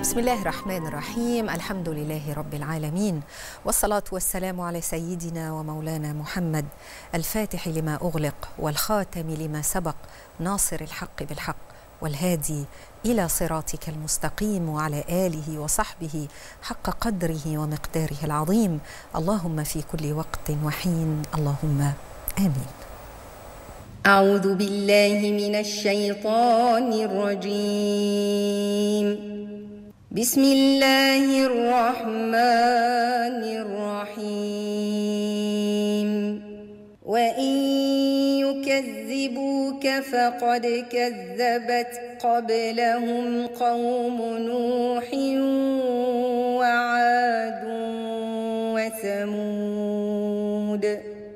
بسم الله الرحمن الرحيم الحمد لله رب العالمين والصلاة والسلام على سيدنا ومولانا محمد الفاتح لما أغلق والخاتم لما سبق ناصر الحق بالحق والهادي إلى صراطك المستقيم وعلى آله وصحبه حق قدره ومقداره العظيم اللهم في كل وقت وحين اللهم آمين أعوذ بالله من الشيطان الرجيم بسم الله الرحمن الرحيم وإن يكذبوك فقد كذبت قبلهم قوم نوح وعاد وثمود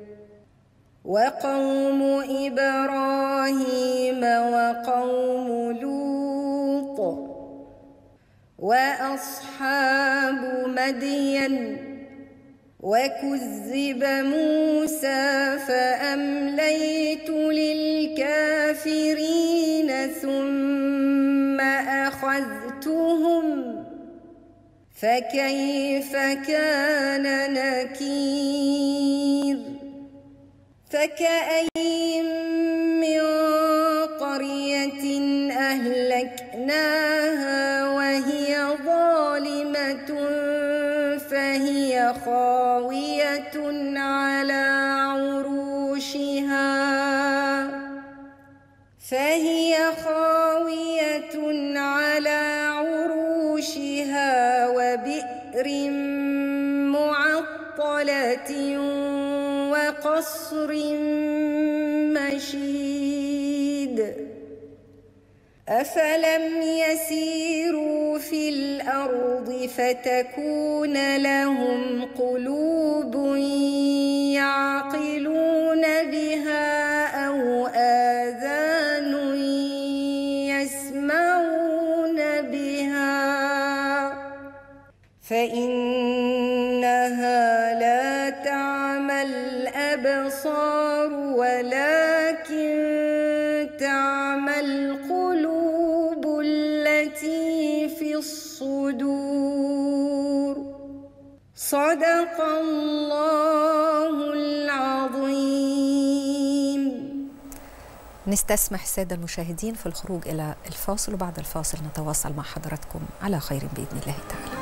وقوم إبراهيم وقوم لوط وأصحاب مدين وكذب موسى فأمليت للكافرين ثم أخذتهم فكيف كان نكير فكأين من قرية أهلكناها وهي ظالمة فهي خاوية على عروشها فهي خاوية على عروشها وبئر معطلة وقصر مشيد أفلم يسيروا في الأرض فتكون لهم قلوب يعقلون بها أو آذان يسمعون بها فإنها لا تعمى الأبصار ولكن تعمى القلوب التي في الصدور صدق الله العظيم نستسمح السادة المشاهدين في الخروج إلى الفاصل وبعد الفاصل نتواصل مع حضراتكم على خير بإذن الله تعالى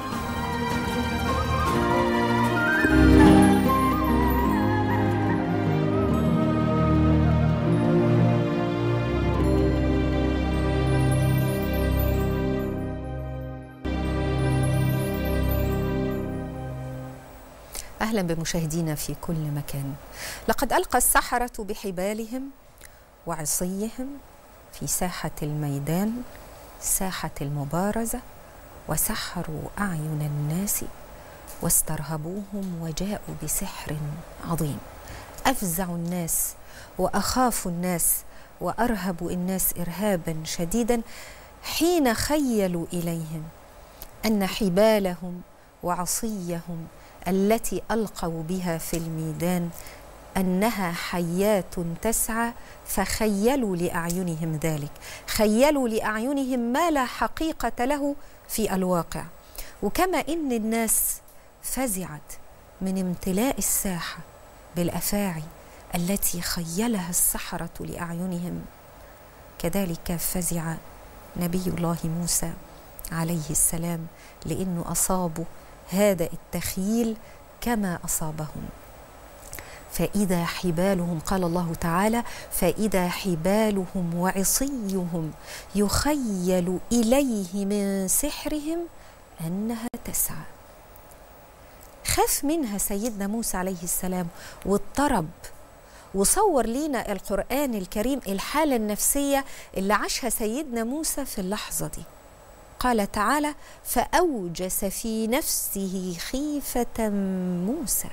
اهلا بمشاهدينا في كل مكان لقد القى السحره بحبالهم وعصيهم في ساحه الميدان ساحه المبارزه وسحروا اعين الناس واسترهبوهم وجاءوا بسحر عظيم افزعوا الناس واخافوا الناس وارهبوا الناس ارهابا شديدا حين خيلوا اليهم ان حبالهم وعصيهم التي القوا بها في الميدان انها حيات تسعى فخيلوا لاعينهم ذلك خيلوا لاعينهم ما لا حقيقه له في الواقع وكما ان الناس فزعت من امتلاء الساحه بالافاعي التي خيلها السحره لاعينهم كذلك فزع نبي الله موسى عليه السلام لانه اصابه هذا التخييل كما اصابهم فاذا حبالهم قال الله تعالى فاذا حبالهم وعصيهم يخيل اليه من سحرهم انها تسعى خاف منها سيدنا موسى عليه السلام واضطرب وصور لينا القران الكريم الحاله النفسيه اللي عاشها سيدنا موسى في اللحظه دي قال تعالى فاوجس في نفسه خيفه موسى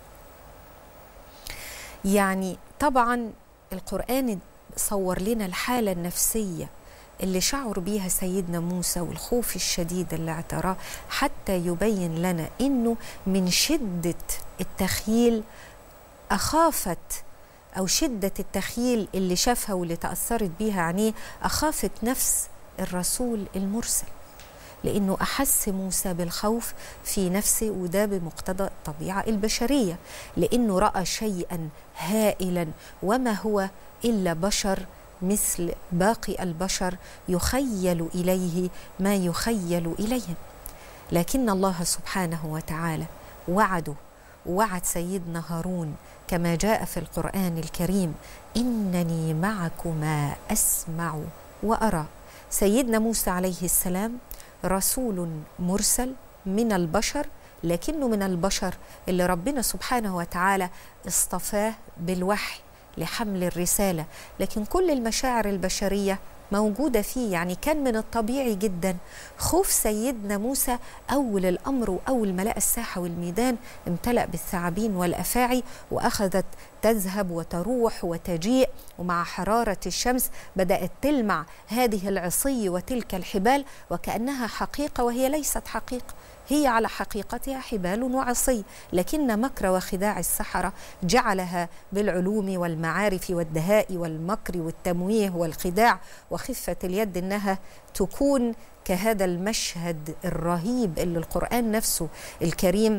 يعني طبعا القران صور لنا الحاله النفسيه اللي شعر بيها سيدنا موسى والخوف الشديد اللي اعتراه حتى يبين لنا انه من شده التخييل اخافت او شده التخييل اللي شافها واللي تاثرت بيها عينيه اخافت نفس الرسول المرسل لأنه أحس موسى بالخوف في نفسه وده بمقتضى الطبيعة البشرية لأنه رأى شيئا هائلا وما هو إلا بشر مثل باقي البشر يخيل إليه ما يخيل إليهم لكن الله سبحانه وتعالى وعده وعد سيدنا هارون كما جاء في القرآن الكريم إنني معكما أسمع وأرى سيدنا موسى عليه السلام رسول مرسل من البشر لكنه من البشر اللي ربنا سبحانه وتعالى اصطفاه بالوحي لحمل الرساله لكن كل المشاعر البشريه موجوده فيه يعني كان من الطبيعي جدا خوف سيدنا موسى اول الامر واول ما لقى الساحه والميدان امتلا بالثعابين والافاعي واخذت تذهب وتروح وتجيء ومع حراره الشمس بدات تلمع هذه العصي وتلك الحبال وكانها حقيقه وهي ليست حقيقه هي على حقيقتها حبال وعصي لكن مكر وخداع السحرة جعلها بالعلوم والمعارف والدهاء والمكر والتمويه والخداع وخفة اليد إنها تكون كهذا المشهد الرهيب اللي القرآن نفسه الكريم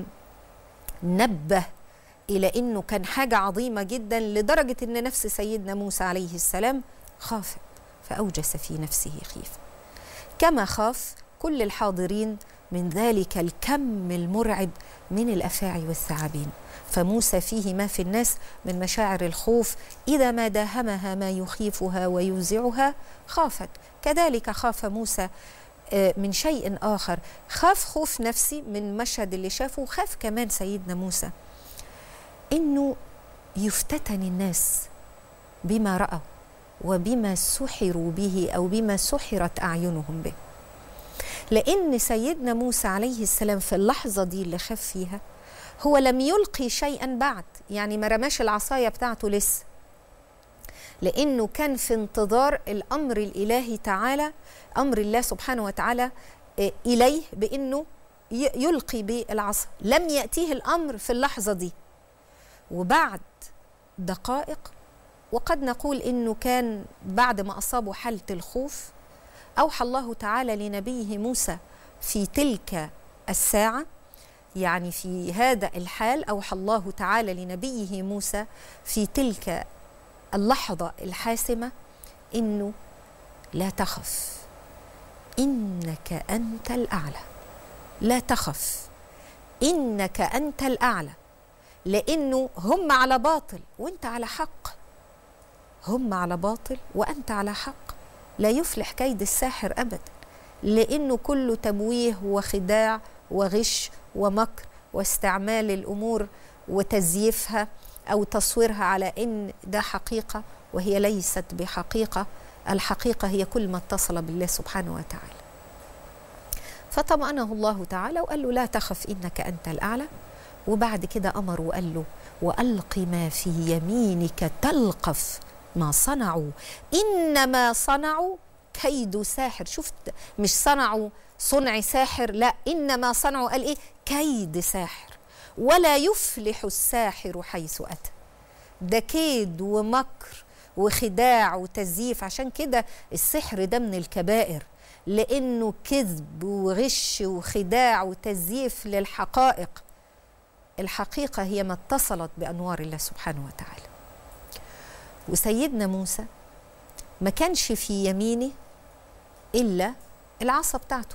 نبه إلى إنه كان حاجة عظيمة جدا لدرجة إن نفس سيدنا موسى عليه السلام خافت فأوجس في نفسه خيفة كما خاف كل الحاضرين من ذلك الكم المرعب من الافاعي والثعابين فموسى فيه ما في الناس من مشاعر الخوف اذا ما داهمها ما يخيفها ويوزعها خافت كذلك خاف موسى من شيء اخر خاف خوف نفسي من مشهد اللي شافه وخاف كمان سيدنا موسى انه يفتتن الناس بما راوا وبما سحروا به او بما سحرت اعينهم به لأن سيدنا موسى عليه السلام في اللحظة دي اللي خاف فيها هو لم يلقي شيئا بعد يعني ما رماش العصاية بتاعته لسه لأنه كان في انتظار الأمر الإلهي تعالى أمر الله سبحانه وتعالى إليه بأنه يلقي بالعصا لم يأتيه الأمر في اللحظة دي وبعد دقائق وقد نقول انه كان بعد ما اصابه حاله الخوف اوحى الله تعالى لنبيه موسى في تلك الساعه يعني في هذا الحال اوحى الله تعالى لنبيه موسى في تلك اللحظه الحاسمه انه لا تخف انك انت الاعلى لا تخف انك انت الاعلى لانه هم على باطل وانت على حق هم على باطل وانت على حق لا يفلح كيد الساحر ابدا لانه كله تمويه وخداع وغش ومكر واستعمال الامور وتزييفها او تصويرها على ان ده حقيقه وهي ليست بحقيقه الحقيقه هي كل ما اتصل بالله سبحانه وتعالى فطمأنه الله تعالى وقال له لا تخف انك انت الاعلى وبعد كده امر وقال له والق ما في يمينك تلقف ما صنعوا انما صنعوا كيد ساحر شفت مش صنعوا صنع ساحر لا انما صنعوا قال ايه كيد ساحر ولا يفلح الساحر حيث اتى ده كيد ومكر وخداع وتزييف عشان كده السحر ده من الكبائر لانه كذب وغش وخداع وتزييف للحقائق الحقيقه هي ما اتصلت بانوار الله سبحانه وتعالى وسيدنا موسى ما كانش في يمينه الا العصا بتاعته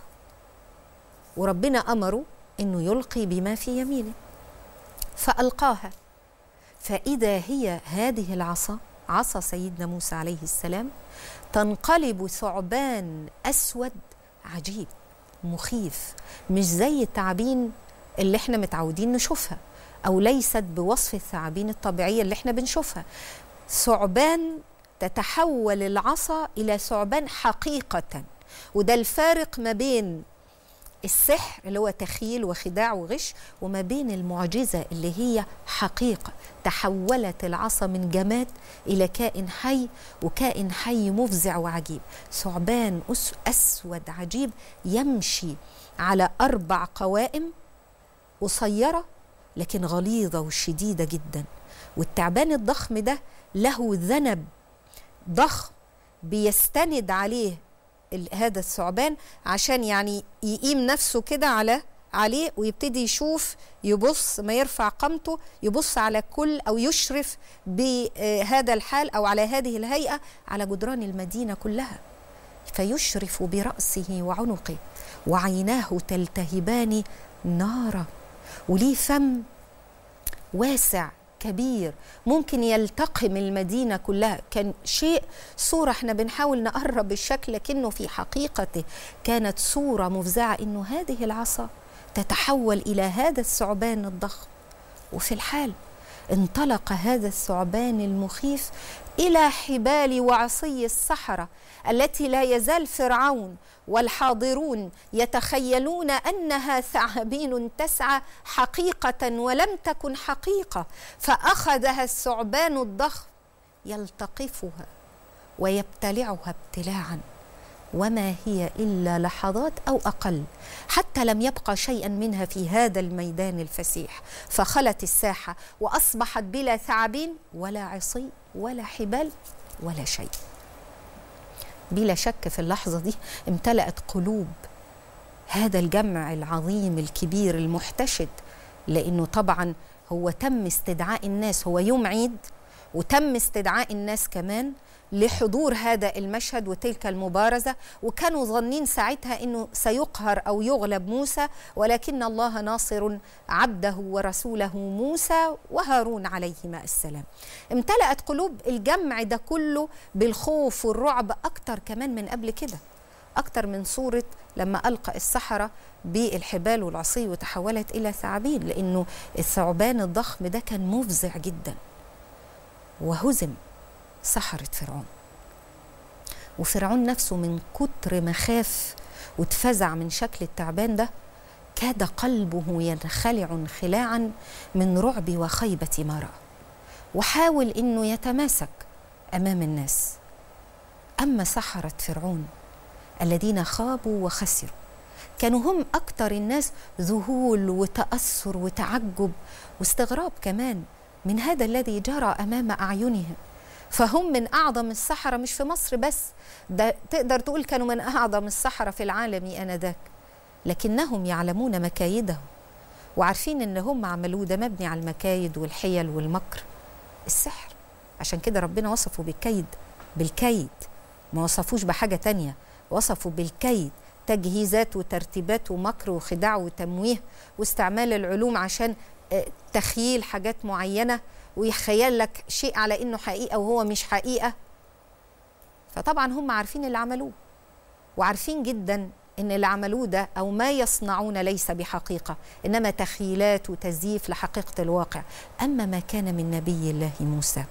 وربنا امره انه يلقي بما في يمينه فالقاها فاذا هي هذه العصا عصا سيدنا موسى عليه السلام تنقلب ثعبان اسود عجيب مخيف مش زي التعابين اللي احنا متعودين نشوفها او ليست بوصف الثعابين الطبيعيه اللي احنا بنشوفها ثعبان تتحول العصا الى ثعبان حقيقه وده الفارق ما بين السحر اللي هو تخيل وخداع وغش وما بين المعجزه اللي هي حقيقه تحولت العصا من جماد الى كائن حي وكائن حي مفزع وعجيب ثعبان اسود عجيب يمشي على اربع قوائم قصيره لكن غليظه وشديده جدا والتعبان الضخم ده له ذنب ضخم بيستند عليه ال- هذا الثعبان عشان يعني يقيم نفسه كده على عليه ويبتدي يشوف يبص ما يرفع قامته يبص على كل او يشرف بهذا الحال او على هذه الهيئه على جدران المدينه كلها فيشرف براسه وعنقه وعيناه تلتهبان نارا وليه فم واسع كبير ممكن يلتقم المدينة كلها كان شيء صورة احنا بنحاول نقرب الشكل لكنه في حقيقته كانت صورة مفزعة انه هذه العصا تتحول إلى هذا الثعبان الضخم وفي الحال انطلق هذا الثعبان المخيف إلى حبال وعصي السحرة التي لا يزال فرعون والحاضرون يتخيلون انها ثعابين تسعى حقيقه ولم تكن حقيقه فاخذها الثعبان الضخم يلتقفها ويبتلعها ابتلاعا وما هي الا لحظات او اقل حتى لم يبقى شيئا منها في هذا الميدان الفسيح فخلت الساحه واصبحت بلا ثعابين ولا عصي ولا حبال ولا شيء بلا شك في اللحظه دي امتلأت قلوب هذا الجمع العظيم الكبير المحتشد لانه طبعا هو تم استدعاء الناس هو يوم عيد وتم استدعاء الناس كمان لحضور هذا المشهد وتلك المبارزه وكانوا ظنين ساعتها انه سيقهر او يغلب موسى ولكن الله ناصر عبده ورسوله موسى وهارون عليهما السلام. امتلأت قلوب الجمع ده كله بالخوف والرعب اكتر كمان من قبل كده. اكتر من صوره لما القى السحره بالحبال والعصي وتحولت الى ثعابين لانه الثعبان الضخم ده كان مفزع جدا. وهزم سحرة فرعون وفرعون نفسه من كتر ما خاف واتفزع من شكل التعبان ده كاد قلبه ينخلع انخلاعا من رعب وخيبة ما رأى وحاول انه يتماسك امام الناس اما سحرة فرعون الذين خابوا وخسروا كانوا هم اكثر الناس ذهول وتاثر وتعجب واستغراب كمان من هذا الذي جرى امام اعينهم فهم من اعظم السحره مش في مصر بس ده تقدر تقول كانوا من اعظم السحره في العالم انذاك لكنهم يعلمون مكايدهم وعارفين ان هم عملوه ده مبني على المكايد والحيل والمكر السحر عشان كده ربنا وصفه بالكيد بالكيد ما وصفوش بحاجه تانية وصفوا بالكيد تجهيزات وترتيبات ومكر وخداع وتمويه واستعمال العلوم عشان تخييل حاجات معينه ويخيل لك شيء على انه حقيقه وهو مش حقيقه فطبعا هم عارفين اللي عملوه وعارفين جدا ان اللي عملوه ده او ما يصنعون ليس بحقيقه انما تخيلات وتزييف لحقيقه الواقع اما ما كان من نبي الله موسى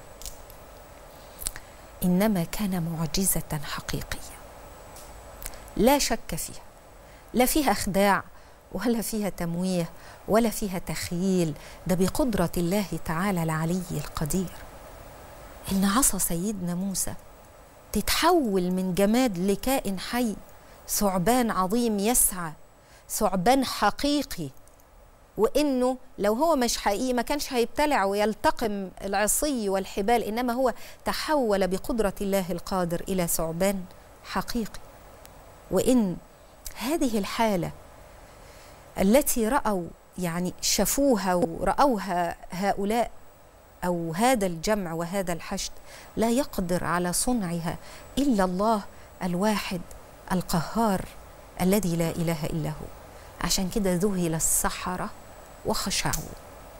انما كان معجزه حقيقيه لا شك فيها لا فيها خداع ولا فيها تمويه ولا فيها تخييل ده بقدرة الله تعالى العلي القدير إن عصا سيدنا موسى تتحول من جماد لكائن حي ثعبان عظيم يسعى ثعبان حقيقي وانه لو هو مش حقيقي ما كانش هيبتلع ويلتقم العصي والحبال انما هو تحول بقدره الله القادر الى ثعبان حقيقي وان هذه الحاله التي راوا يعني شافوها ورأوها هؤلاء أو هذا الجمع وهذا الحشد لا يقدر على صنعها إلا الله الواحد القهار الذي لا إله إلا هو عشان كده ذهل السحرة وخشعوا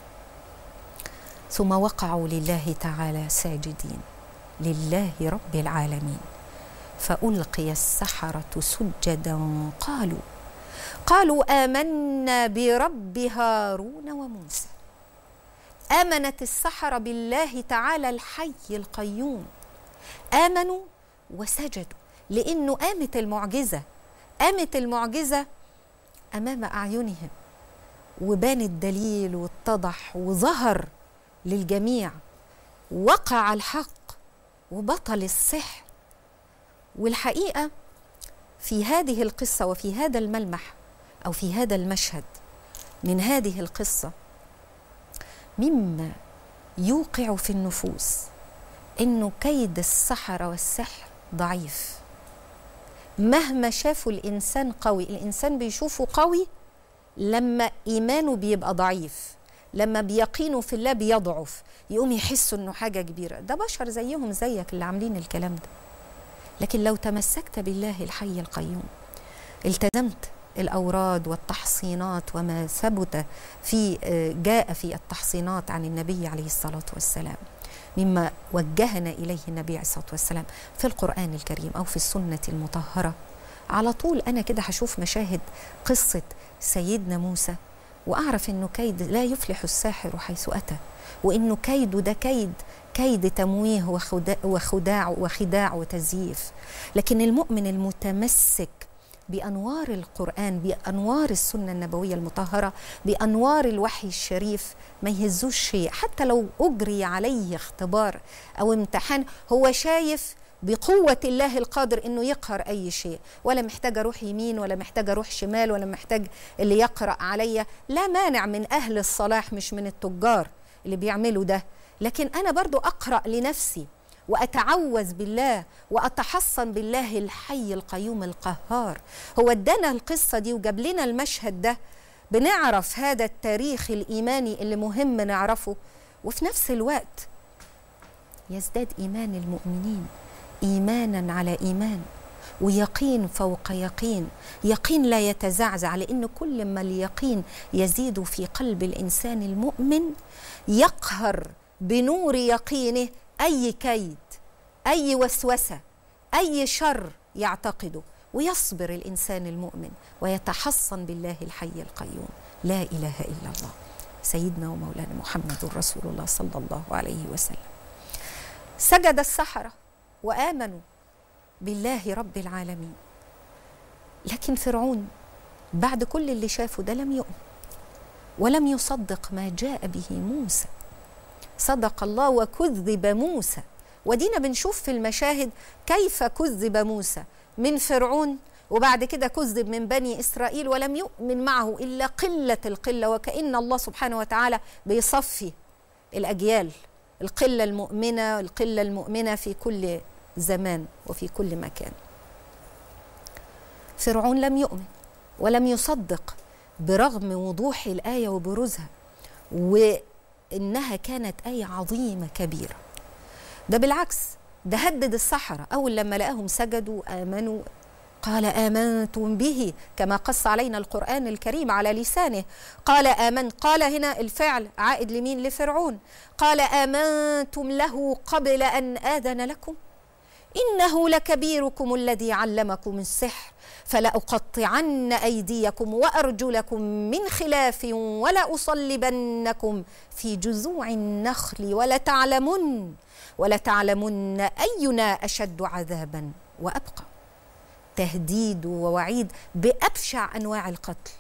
ثم وقعوا لله تعالى ساجدين لله رب العالمين فألقي السحرة سجدا قالوا قالوا آمنا برب هارون وموسى آمنت السحرة بالله تعالى الحي القيوم آمنوا وسجدوا لأنه قامت المعجزة قامت المعجزة أمام أعينهم وبان الدليل واتضح وظهر للجميع وقع الحق وبطل السحر والحقيقة في هذه القصة وفي هذا الملمح أو في هذا المشهد من هذه القصة مما يوقع في النفوس إنه كيد السحرة والسحر ضعيف مهما شافوا الانسان قوي الانسان بيشوفه قوي لما ايمانه بيبقى ضعيف لما بيقينه في الله بيضعف يقوم يحس انه حاجه كبيره ده بشر زيهم زيك اللي عاملين الكلام ده لكن لو تمسكت بالله الحي القيوم التزمت الاوراد والتحصينات وما ثبت في جاء في التحصينات عن النبي عليه الصلاه والسلام مما وجهنا اليه النبي عليه الصلاه والسلام في القران الكريم او في السنه المطهره على طول انا كده هشوف مشاهد قصه سيدنا موسى واعرف انه كيد لا يفلح الساحر حيث اتى وانه كيده ده كيد كيد تمويه وخداع, وخداع وخداع وتزييف لكن المؤمن المتمسك بانوار القران بانوار السنه النبويه المطهره بانوار الوحي الشريف ما يهزوش شيء حتى لو اجري عليه اختبار او امتحان هو شايف بقوة الله القادر انه يقهر اي شيء ولا محتاج اروح يمين ولا محتاج اروح شمال ولا محتاج اللي يقرأ عليا لا مانع من اهل الصلاح مش من التجار اللي بيعملوا ده لكن انا برضو اقرأ لنفسي واتعوذ بالله واتحصن بالله الحي القيوم القهار هو ادانا القصه دي وجاب لنا المشهد ده بنعرف هذا التاريخ الايماني اللي مهم نعرفه وفي نفس الوقت يزداد ايمان المؤمنين ايمانا على ايمان ويقين فوق يقين يقين لا يتزعزع لان كل ما اليقين يزيد في قلب الانسان المؤمن يقهر بنور يقينه اي كيد اي وسوسه اي شر يعتقده ويصبر الانسان المؤمن ويتحصن بالله الحي القيوم لا اله الا الله سيدنا ومولانا محمد رسول الله صلى الله عليه وسلم سجد السحره وامنوا بالله رب العالمين لكن فرعون بعد كل اللي شافه ده لم يؤمن ولم يصدق ما جاء به موسى صدق الله وكذب موسى ودينا بنشوف في المشاهد كيف كذب موسى من فرعون وبعد كده كذب من بني اسرائيل ولم يؤمن معه الا قله القله وكان الله سبحانه وتعالى بيصفي الاجيال القله المؤمنه القله المؤمنه في كل زمان وفي كل مكان فرعون لم يؤمن ولم يصدق برغم وضوح الايه وبروزها وانها كانت ايه عظيمه كبيره ده بالعكس ده هدد السحرة أول لما لقاهم سجدوا آمنوا قال آمنتم به كما قص علينا القرآن الكريم على لسانه قال آمن قال هنا الفعل عائد لمين لفرعون قال آمنتم له قبل أن آذن لكم إنه لكبيركم الذي علمكم السحر فلأقطعن أيديكم وأرجلكم من خلاف ولأصلبنكم في جذوع النخل ولتعلمن ولتعلمن أينا أشد عذابا وأبقى تهديد ووعيد بأبشع أنواع القتل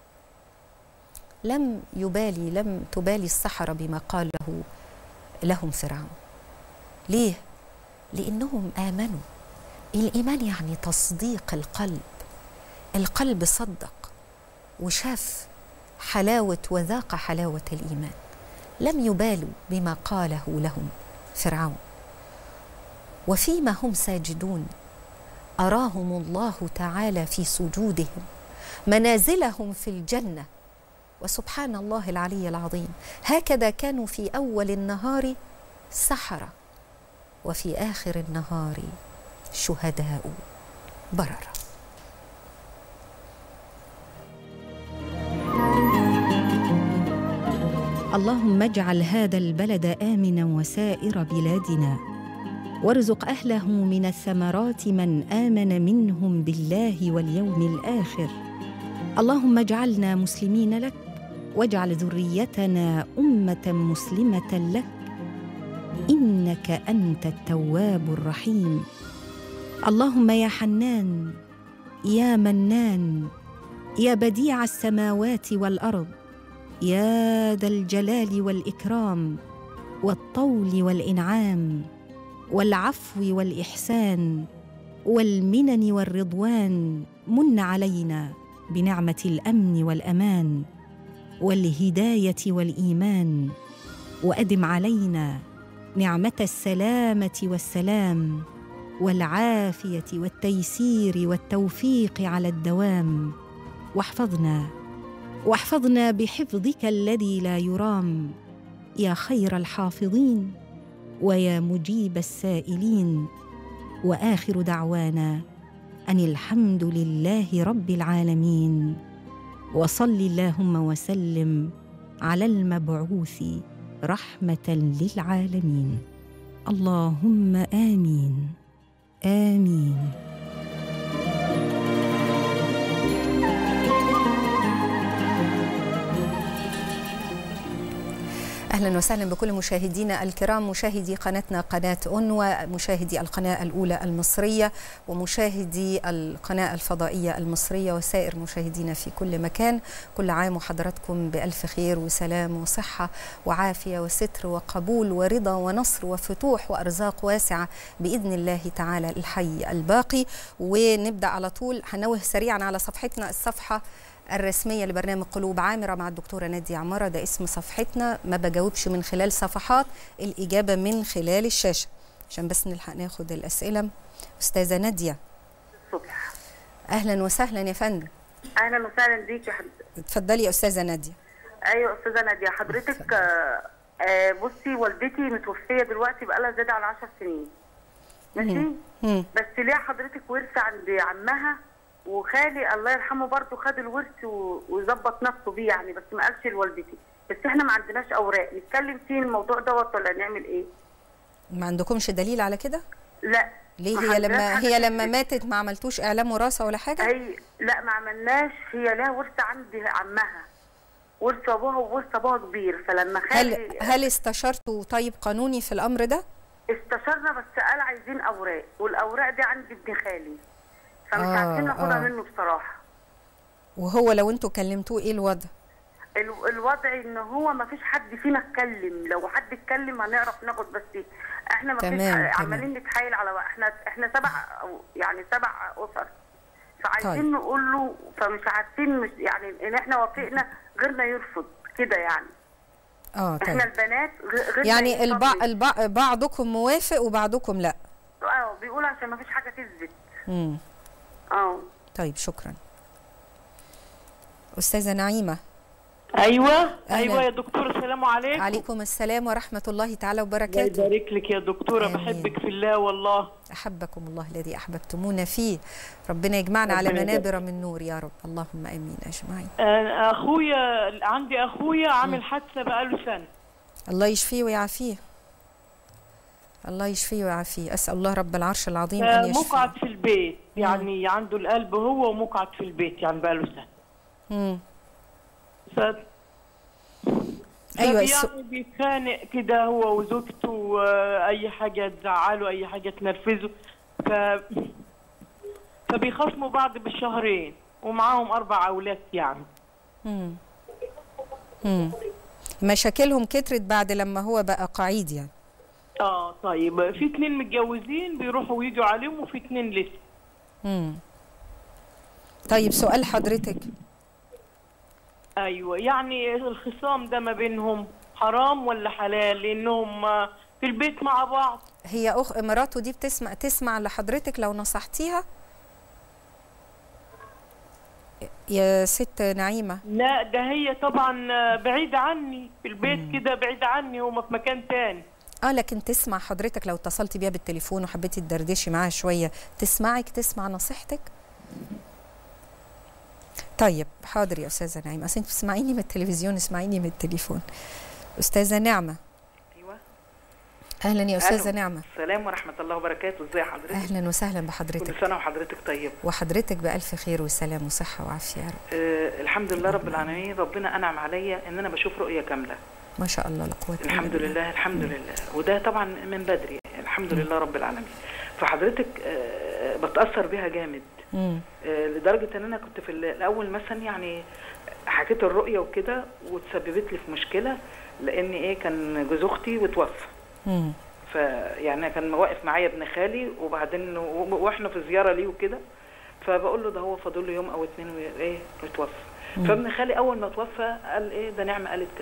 لم يبالي لم تبالي السحرة بما قاله لهم فرعون ليه؟ لأنهم آمنوا الإيمان يعني تصديق القلب القلب صدق وشاف حلاوة وذاق حلاوة الإيمان لم يبالوا بما قاله لهم فرعون وفيما هم ساجدون اراهم الله تعالى في سجودهم منازلهم في الجنه وسبحان الله العلي العظيم هكذا كانوا في اول النهار سحره وفي اخر النهار شهداء برره اللهم اجعل هذا البلد امنا وسائر بلادنا وارزق اهله من الثمرات من امن منهم بالله واليوم الاخر اللهم اجعلنا مسلمين لك واجعل ذريتنا امه مسلمه لك انك انت التواب الرحيم اللهم يا حنان يا منان يا بديع السماوات والارض يا ذا الجلال والاكرام والطول والانعام والعفو والاحسان والمنن والرضوان من علينا بنعمه الامن والامان والهدايه والايمان وادم علينا نعمه السلامه والسلام والعافيه والتيسير والتوفيق على الدوام واحفظنا واحفظنا بحفظك الذي لا يرام يا خير الحافظين ويا مجيب السائلين واخر دعوانا ان الحمد لله رب العالمين وصل اللهم وسلم على المبعوث رحمه للعالمين اللهم امين امين اهلا وسهلا بكل مشاهدينا الكرام مشاهدي قناتنا قناه انوى مشاهدي القناه الاولى المصريه ومشاهدي القناه الفضائيه المصريه وسائر مشاهدينا في كل مكان كل عام وحضراتكم بالف خير وسلام وصحه وعافيه وستر وقبول ورضا ونصر وفتوح وارزاق واسعه باذن الله تعالى الحي الباقي ونبدا على طول هنوه سريعا على صفحتنا الصفحه الرسمية لبرنامج قلوب عامرة مع الدكتورة نادية عمارة ده اسم صفحتنا ما بجاوبش من خلال صفحات الإجابة من خلال الشاشة عشان بس نلحق ناخد الأسئلة أستاذة نادية الصبح أهلا وسهلا يا فندم اهلا وسهلا بيك يا حضرتك اتفضلي يا أستاذة نادية ايوه استاذه ناديه حضرتك آه، آه، بصي والدتي متوفيه دلوقتي بقالها زيادة على 10 سنين ماشي مم. بس ليه حضرتك ورث عند عمها وخالي الله يرحمه برضه خد الورث و- وظبط نفسه بيه يعني بس ما قالش لوالدتي بس احنا ما عندناش اوراق نتكلم فيه الموضوع دوت ولا نعمل ايه؟ ما عندكمش دليل على كده لا ليه ما هي عندناش لما حاجة هي لما تثبت. ماتت ما عملتوش إعلام وراثة ولا حاجة هي لا ما عملناش هي لها ورث عند عمها ورث ابوها وورث ابوها كبير فلما هل خالي هل استشرتوا طيب قانوني في الأمر ده استشرنا بس قال عايزين اوراق والاوراق دي عند ابن خالي فمش آه، عارفين ناخدها آه. منه بصراحه وهو لو انتوا كلمتوه ايه الوضع ال- الوضع ان هو ما فيش حد فينا اتكلم لو حد اتكلم هنعرف ناخد بس احنا ما فيش تمام، ح- تمام. عمالين نتحايل على احنا احنا سبع أو- يعني سبع اسر فعايزين طيب. نقول له فمش عارفين مش يعني ان احنا وافقنا غيرنا يرفض كده يعني اه طيب احنا البنات غ- غيرنا يعني البع... يرفض. البع... بعضكم موافق وبعضكم لا اه بيقول عشان ما فيش حاجه تثبت مم. اه طيب شكرا أستاذة نعيمة ايوه ايوه يا دكتور السلام عليكم عليكم السلام ورحمة الله تعالى الله وبركاته يبارك لك يا دكتوره آمين. بحبك في الله والله أحبكم الله الذي أحببتمونا فيه ربنا يجمعنا على ربنا منابر من نور يا رب اللهم آمين أجمعين آه، اخويا عندي اخويا عامل حادثه بقاله سنه الله يشفيه ويعافيه الله يشفيه ويعافيه أسأل الله رب العرش العظيم آه، أن يشفيه مقعد في البيت يعني عنده القلب هو ومقعد في البيت يعني بقاله سنه مم. ف... أيوة، يعني الس- بيتخانق كده هو وزوجته آه، اي حاجه تزعله اي حاجه تنرفزه ف فبيخاصموا بعض بالشهرين ومعاهم اربع اولاد يعني مم. مم. مشاكلهم كترت بعد لما هو بقى قعيد يعني اه طيب في اتنين متجوزين بيروحوا ويجوا عليهم وفي اتنين لسه مم. طيب سؤال حضرتك ايوه يعني الخصام ده ما بينهم حرام ولا حلال لانهم آه، في البيت مع بعض هي أخ مراته دي بتسمع تسمع لحضرتك لو نصحتيها يا ست نعيمة لا ده هي طبعا آه، بعيدة عني في البيت كده بعيدة عني هما في مكان تاني اه لكن تسمع حضرتك لو اتصلتي بيها بالتليفون وحبيتي تدردشي معاها شوية تسمعك تسمع نصيحتك طيب حاضر يا أستاذة نعيمة أصل أنت بتسمعيني من التلفزيون اسمعيني من التليفون أستاذة نعمة ايوه أهلا يا أستاذة ألو. نعمة السلام ورحمه الله وبركاته ازي حضرتك أهلا وسهلا كل بحضرتك سنه وحضرتك طيب وحضرتك بألف خير وسلام وصحة وعافية يا رب آه الحمد لله رب العالمين ربنا انعم عليا ان انا بشوف رؤيه كامله ما شاء الله لا قوة إلا الحمد بالله. لله الحمد لله وده طبعا من بدري الحمد لله رب العالمين فحضرتك آه بتاثر بيها جامد مم. آه لدرجه ان انا كنت في ال- الاول مثلا يعني حكيت الرؤيه وكده وتسببت لي في مشكله لان ايه كان جوز اختي وتوفى مم. فيعني كان واقف معايا ابن خالي وبعدين و- واحنا في زياره ليه وكده فبقول له ده هو فاضل له يوم او اتنين وايه ويتوفى فابن خالي اول ما توفى قال ايه ده نعمه قالت كذا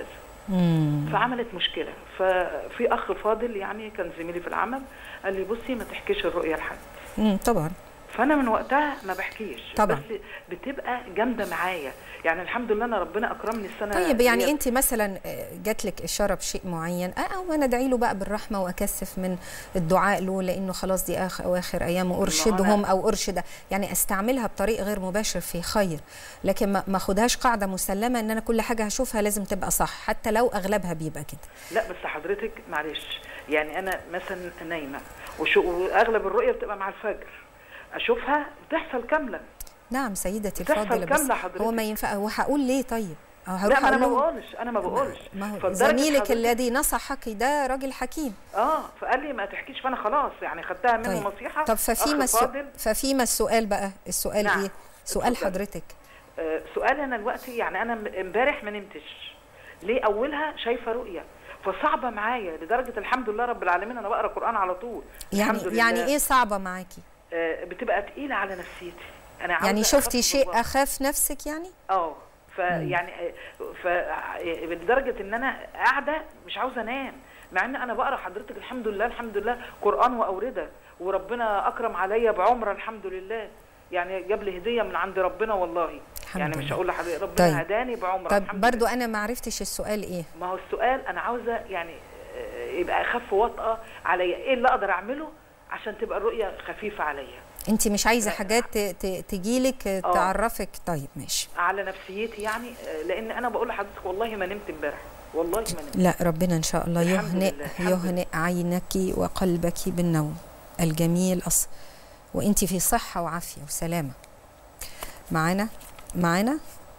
مم. فعملت مشكله ففي اخ فاضل يعني كان زميلي في العمل قال لي بصي ما تحكيش الرؤيه لحد مم. طبعا فانا من وقتها ما بحكيش طبعاً. بس بتبقى جامده معايا يعني الحمد لله انا ربنا اكرمني السنه طيب يعني ديت. انت مثلا آه، جات لك اشاره بشيء معين اه او انا ادعي له بقى بالرحمه واكثف من الدعاء له لانه خلاص دي اخر اواخر ايام ارشدهم او ارشد يعني استعملها بطريق غير مباشر في خير لكن ما ما اخدهاش قاعده مسلمه ان انا كل حاجه هشوفها لازم تبقى صح حتى لو اغلبها بيبقى كده لا بس حضرتك معلش يعني انا مثلا نايمه وشو واغلب الرؤيه بتبقى مع الفجر اشوفها بتحصل كامله نعم سيدتي بتحصل الفاضله بس كاملة حضرتك. هو ما ينفع هو هقول ليه طيب أو هروح لا ما انا ما أقول له- بقولش انا ما بقولش ما هو فلدرجة زميلك حضرتك- الذي نصحك ده راجل حكيم اه فقال لي ما تحكيش فانا خلاص يعني خدتها منه طيب نصيحه طب ففيما أخ السو... فاضل ففيما السؤال بقى السؤال نعم. ايه سؤال اتفضل. حضرتك آه سؤالي انا دلوقتي يعني انا م- امبارح ما نمتش ليه اولها شايفه رؤيه فصعبه معايا لدرجه الحمد لله رب العالمين انا بقرا قران على طول يعني الحمد لله. يعني ايه صعبه معاكي آه بتبقى تقيله على نفسيتي انا عاوزة يعني شفتي أخفف شيء الوضع. اخاف نفسك يعني اه فيعني ف لدرجه ان انا قاعده مش عاوزه انام مع ان انا بقرا حضرتك الحمد لله الحمد لله قران واورده وربنا اكرم عليا بعمره الحمد لله يعني جاب لي هديه من عند ربنا والله الحمد يعني مش لله. هقول لحضرتك ربنا طيب. هداني بعمره طب الحمد برضو لله. انا ما عرفتش السؤال ايه ما هو السؤال انا عاوزه يعني آه، يبقى اخف وطأه عليا ايه اللي اقدر اعمله عشان تبقى الرؤيه خفيفه عليا انت مش عايزه لا. حاجات ت- ت- تجيلك آه. تعرفك طيب ماشي على نفسيتي يعني آه، لان انا بقول لحضرتك والله ما نمت امبارح والله ما نمت لا ربنا ان شاء الله الحمد يهنئ لله، الحمد يهنئ عينك وقلبك بالنوم الجميل أص... وانت في صحه وعافيه وسلامه معانا معانا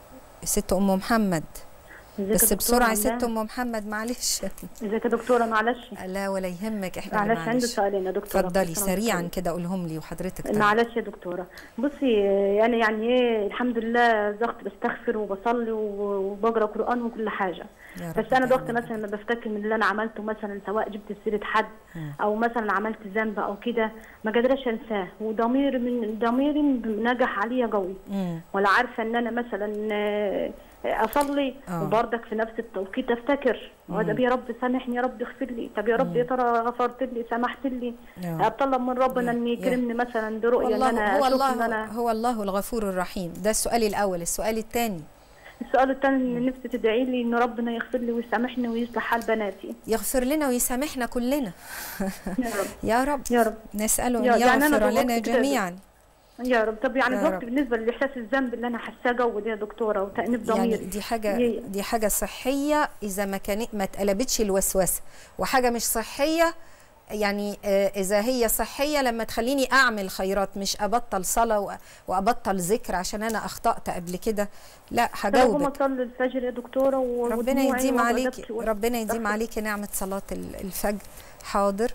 ست ام محمد ازيك يا بس دكتورة بسرعه يا عاملة ست ام محمد معلش ازيك يا دكتورة معلش لا ولا يهمك احنا اللي معلش عندي معلش سؤالين يا دكتورة اتفضلي كل سنة سريعا وانت كده قولهم لي وحضرتك طيب. طيب. معلش يا دكتورة بصي انا يعني ايه الحمد لله زغت بستغفر وبصلي و- وبقرا قرآن وكل حاجة يا رب بس انا ضغط دايماً. مثلا لما بفتكر من اللي انا عملته مثلا سواء جبت سيرة حد او مثلا عملت ذنب او كده ما قادرش انساه وضميري من ضميري نجح عليا قوي مم. ولا عارفه ان انا مثلا آه، اصلي آه. وبرضك في نفس التوقيت افتكر طب يا رب سامحني يا رب اغفر لي طب يا رب يا ترى غفرت لي سمحت لي يا. اطلب من ربنا ان يا. يكرمني مثلا برؤيه ان والله انا هو اشوف الله ان انا هو الله الغفور الرحيم ده السؤال الاول السؤال الثاني السؤال الثاني ان نفسي تدعي لي ان ربنا يغفر لي ويسامحني ويصلح حال بناتي يغفر لنا ويسامحنا كلنا يا رب يا رب يا رب نسأله يا- أن يعني أنا يغفر دلوقتي لنا كده- جميعا يا رب طب يعني يا دلوقتي رب. بالنسبه لاحساس الذنب اللي انا حاساه جو ده يا دكتوره وتانيب يعني ضميري دي حاجة ي- دي حاجة صحية إذا ما كانت ما اتقلبتش الوسوسة وحاجة مش صحية يعني آه، إذا هي صحية لما تخليني أعمل خيرات مش أبطل صلاة وأ- وأبطل ذكر عشان أنا أخطأت قبل كده لا طب أقوم هجاوبك اصلي الفجر يا دكتوره و- ربنا ودموعي يديم عليك وغضبتي و- ربنا يديم عليك نعمة صلاة ال- الفجر حاضر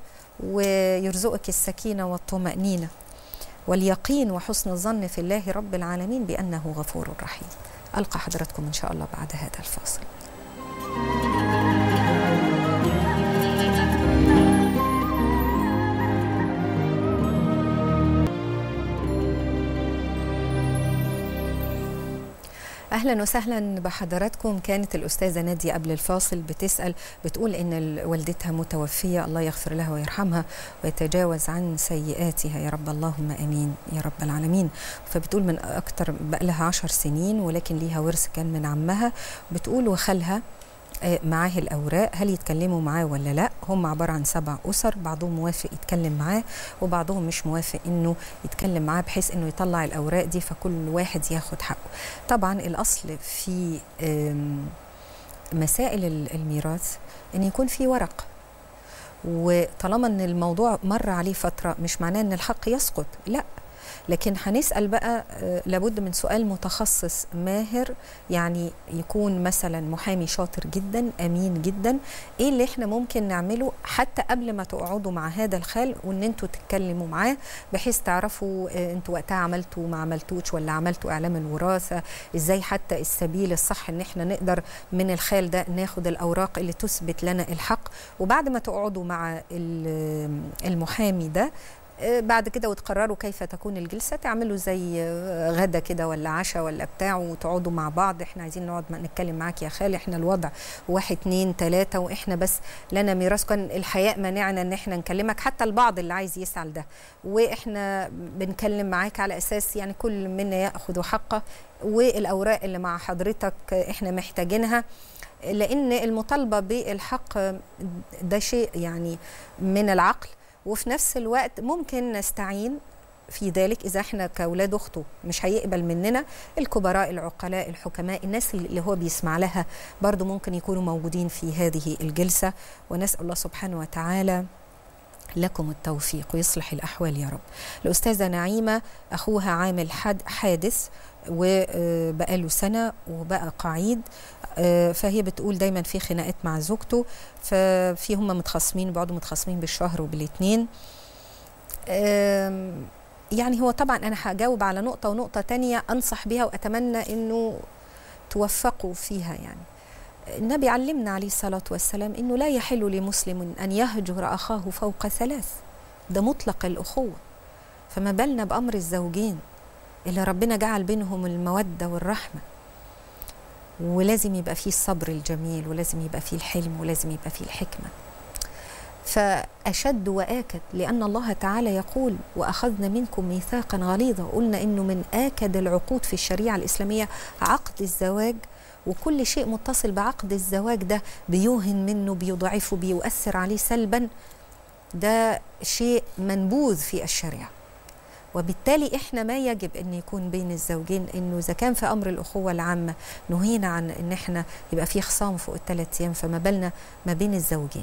ويرزقك السكينة والطمأنينة واليقين وحسن الظن في الله رب العالمين بأنه غفور رحيم ألقى حضراتكم إن شاء الله بعد هذا الفاصل اهلا وسهلا بحضراتكم كانت الاستاذه ناديه قبل الفاصل بتسال بتقول ان ال- والدتها متوفيه الله يغفر لها ويرحمها ويتجاوز عن سيئاتها يا رب اللهم امين يا رب العالمين فبتقول من اكتر بقى لها عشر سنين ولكن ليها ورث كان من عمها بتقول وخالها آه، معاه الأوراق هل يتكلموا معاه ولا لا هم عبارة عن سبع أسر بعضهم موافق يتكلم معاه وبعضهم مش موافق إنه يتكلم معاه بحيث إنه يطلع الأوراق دي فكل واحد ياخد حقه طبعا الأصل في آم، مسائل ال- الميراث إن يكون في ورق وطالما ان الموضوع مر عليه فتره مش معناه ان الحق يسقط لا لكن هنسال بقى آه، لابد من سؤال متخصص ماهر يعني يكون مثلا محامي شاطر جدا امين جدا ايه اللي احنا ممكن نعمله حتى قبل ما تقعدوا مع هذا الخال وان انتوا تتكلموا معاه بحيث تعرفوا آه، انتوا وقتها عملتوا ما عملتوش ولا عملتوا اعلام الوراثه ازاي حتى السبيل الصح ان احنا نقدر من الخال ده ناخد الاوراق اللي تثبت لنا الحق وبعد ما تقعدوا مع ال- المحامي ده آه، بعد كده وتقرروا كيف تكون الجلسه تعملوا زي آه، غدا كده ولا عشاء ولا بتاع وتقعدوا مع بعض احنا عايزين نقعد ما نتكلم معاك يا خالي احنا الوضع واحد اتنين تلاته واحنا بس لنا ميراث كان الحياء مانعنا ان احنا نكلمك حتى البعض اللي عايز يسعى ده واحنا بنكلم معاك على اساس يعني كل منا ياخذ حقه والاوراق اللي مع حضرتك احنا محتاجينها لان المطالبه بالحق ده شيء يعني من العقل وفي نفس الوقت ممكن نستعين في ذلك اذا احنا كاولاد اخته مش هيقبل مننا الكبراء العقلاء الحكماء الناس اللي هو بيسمع لها برضو ممكن يكونوا موجودين في هذه الجلسه ونسال الله سبحانه وتعالى لكم التوفيق ويصلح الأحوال يا رب الأستاذة نعيمة أخوها عامل حد حادث وبقاله سنة وبقى قعيد آه، فهي بتقول دايما في خناقات مع زوجته ففي هم متخاصمين بيقعدوا متخاصمين بالشهر وبالاثنين آم، يعني هو طبعا أنا هجاوب على نقطة ونقطة تانية أنصح بها وأتمنى أنه توفقوا فيها يعني النبي علمنا عليه الصلاة والسلام أنه لا يحل لمسلم أن يهجر أخاه فوق ثلاث ده مطلق الأخوة فما بالنا بأمر الزوجين اللي ربنا جعل بينهم المودة والرحمة ولازم يبقى فيه الصبر الجميل ولازم يبقى فيه الحلم ولازم يبقى فيه الحكمة فأشد وآكد لأن الله تعالى يقول وأخذنا منكم ميثاقا غليظا قلنا إنه من آكد العقود في الشريعة الإسلامية عقد الزواج وكل شيء متصل بعقد الزواج ده بيوهن منه بيضعفه بيؤثر عليه سلبا ده شيء منبوذ في الشريعة وبالتالي احنا ما يجب ان يكون بين الزوجين انه اذا كان في امر الاخوه العامه نهينا عن ان احنا يبقى في خصام فوق الثلاث ايام فما بالنا ما بين الزوجين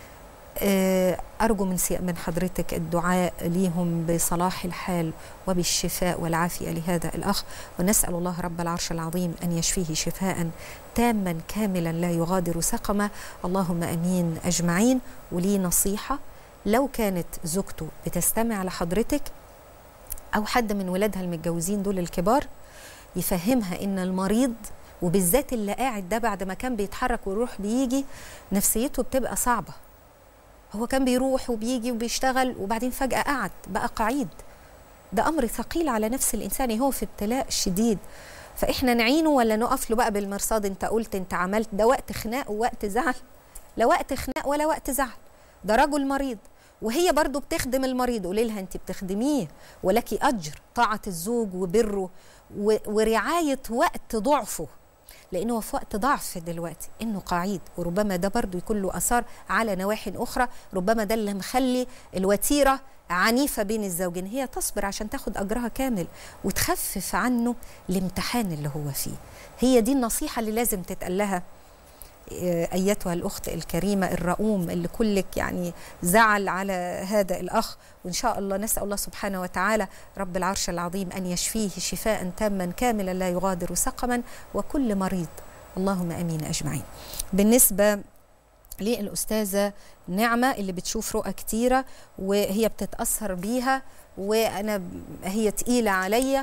آه، أرجو من سي- من حضرتك الدعاء ليهم بصلاح الحال وبالشفاء والعافية لهذا الأخ ونسأل الله رب العرش العظيم أن يشفيه شفاء تاما كاملا لا يغادر سقما اللهم أمين أجمعين ولي نصيحة لو كانت زوجته بتستمع لحضرتك أو حد من ولادها المتجوزين دول الكبار يفهمها إن المريض وبالذات اللي قاعد ده بعد ما كان بيتحرك ويروح بيجي نفسيته بتبقى صعبه هو كان بيروح وبيجي وبيشتغل وبعدين فجأة قعد بقى قعيد ده أمر ثقيل على نفس الإنسان هو في ابتلاء شديد فإحنا نعينه ولا نقف له بقى بالمرصاد أنت قلت أنت عملت ده وقت خناق ووقت زعل لا وقت خناق ولا وقت زعل ده رجل مريض وهي برضو بتخدم المريض قولي لها انت بتخدميه ولك اجر طاعه الزوج وبره و- ورعايه وقت ضعفه لانه هو في وقت ضعف دلوقتي انه قعيد وربما ده برضو يكون له اثار على نواحي اخرى ربما ده اللي مخلي الوتيره عنيفه بين الزوجين هي تصبر عشان تاخد اجرها كامل وتخفف عنه الامتحان اللي هو فيه هي دي النصيحه اللي لازم تتقال لها آه، ايتها الاخت الكريمه الرؤوم اللي كلك يعني زعل على هذا الاخ وان شاء الله نسال الله سبحانه وتعالى رب العرش العظيم ان يشفيه شفاء تاما كاملا لا يغادر سقما وكل مريض اللهم امين اجمعين. بالنسبه للاستاذه نعمه اللي بتشوف رؤى كتيره وهي بتتاثر بيها وانا هي تقيله عليا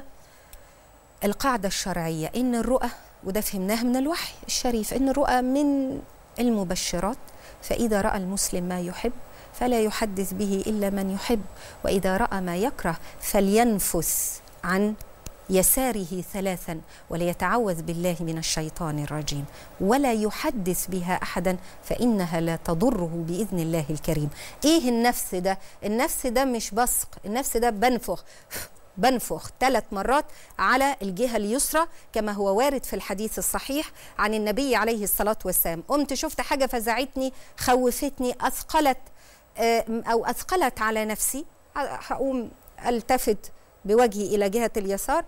القاعده الشرعيه ان الرؤى وده فهمناه من الوحي الشريف ان الرؤى من المبشرات فاذا راى المسلم ما يحب فلا يحدث به الا من يحب واذا راى ما يكره فلينفث عن يساره ثلاثا وليتعوذ بالله من الشيطان الرجيم ولا يحدث بها احدا فانها لا تضره باذن الله الكريم ايه النفس ده النفس ده مش بصق النفس ده بنفخ بنفخ ثلاث مرات على الجهة اليسرى كما هو وارد في الحديث الصحيح عن النبي عليه الصلاة والسلام قمت شفت حاجة فزعتني خوفتني أثقلت آه، أو أثقلت على نفسي هقوم التفت بوجهي الى جهه اليسار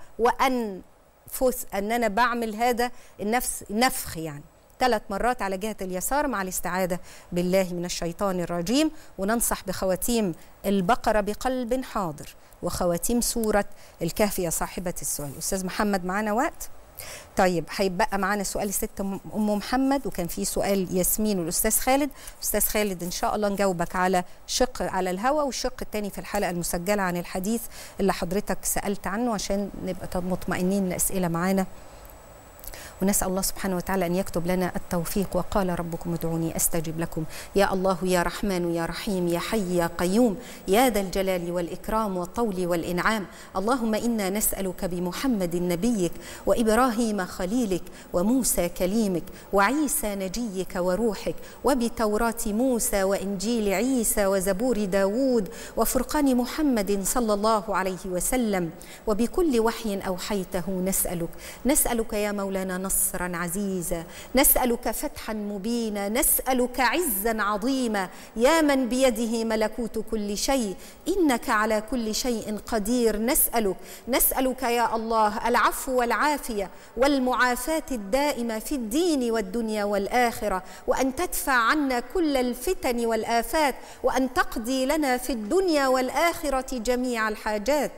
وانفث ان انا بعمل هذا النفس نفخ يعني ثلاث مرات على جهه اليسار مع الاستعاذه بالله من الشيطان الرجيم وننصح بخواتيم البقره بقلب حاضر وخواتيم سوره الكهف يا صاحبه السؤال استاذ محمد معانا وقت طيب هيبقى معانا سؤال الست ام محمد وكان في سؤال ياسمين والاستاذ خالد استاذ خالد ان شاء الله نجاوبك على شق على الهوا والشق الثاني في الحلقه المسجله عن الحديث اللي حضرتك سالت عنه عشان نبقى مطمئنين الاسئله معانا ونسأل الله سبحانه وتعالى أن يكتب لنا التوفيق وقال ربكم ادعوني أستجب لكم يا الله يا رحمن يا رحيم يا حي يا قيوم يا ذا الجلال والإكرام والطول والإنعام اللهم إنا نسألك بمحمد نبيك وإبراهيم خليلك وموسى كليمك وعيسى نجيك وروحك وبتوراة موسى وإنجيل عيسى وزبور داود وفرقان محمد صلى الله عليه وسلم وبكل وحي أوحيته نسألك نسألك يا مولانا نصرا عزيزا نسألك فتحا مبينا نسألك عزا عظيما يا من بيده ملكوت كل شيء إنك على كل شيء قدير نسألك نسألك يا الله العفو والعافية والمعافاة الدائمة في الدين والدنيا والآخرة وأن تدفع عنا كل الفتن والآفات وأن تقضي لنا في الدنيا والآخرة جميع الحاجات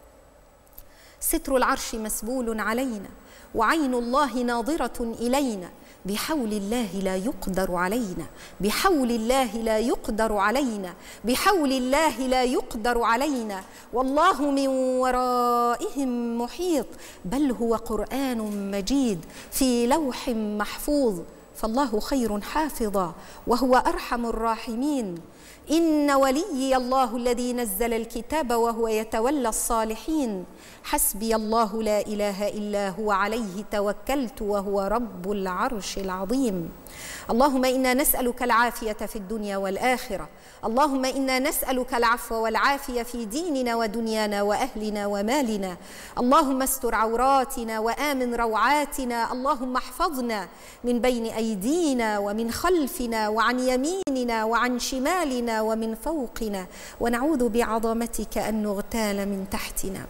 ستر العرش مسبول علينا وعين الله ناظرة إلينا بحول الله لا يقدر علينا بحول الله لا يقدر علينا بحول الله لا يقدر علينا والله من ورائهم محيط بل هو قرآن مجيد في لوح محفوظ فالله خير حافظا وهو أرحم الراحمين إن وليي الله الذي نزل الكتاب وهو يتولى الصالحين حسبي الله لا إله إلا هو عليه توكلت وهو رب العرش العظيم اللهم إنا نسألك العافية في الدنيا والآخرة اللهم إنا نسألك العفو والعافية في ديننا ودنيانا وأهلنا ومالنا اللهم استر عوراتنا وآمن روعاتنا اللهم احفظنا من بين أيدينا ومن خلفنا وعن يميننا وعن شمالنا ومن فوقنا ونعوذ بعظمتك أن نغتال من تحتنا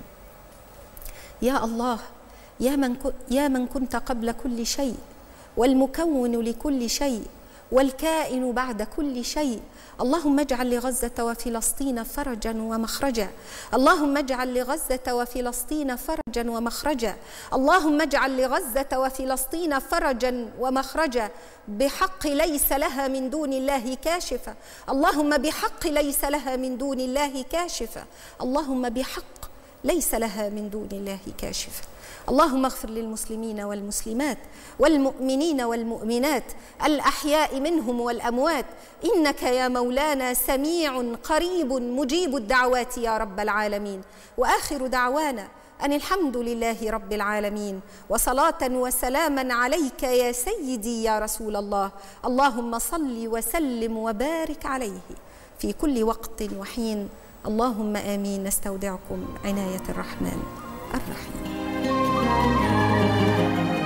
يا الله يا من, يا من كنت قبل كل شيء والمكون لكل شيء والكائن بعد كل شيء اللهم اجعل لغزة وفلسطين فرجا ومخرجا اللهم اجعل لغزة وفلسطين فرجا ومخرجا اللهم اجعل لغزة وفلسطين فرجا ومخرجا بحق ليس لها من دون الله كاشفة اللهم بحق ليس لها من دون الله كاشفة اللهم بحق ليس لها من دون الله كاشفه اللهم اغفر للمسلمين والمسلمات والمؤمنين والمؤمنات الاحياء منهم والاموات انك يا مولانا سميع قريب مجيب الدعوات يا رب العالمين واخر دعوانا ان الحمد لله رب العالمين وصلاه وسلاما عليك يا سيدي يا رسول الله اللهم صل وسلم وبارك عليه في كل وقت وحين اللهم امين نستودعكم عنايه الرحمن الرحيم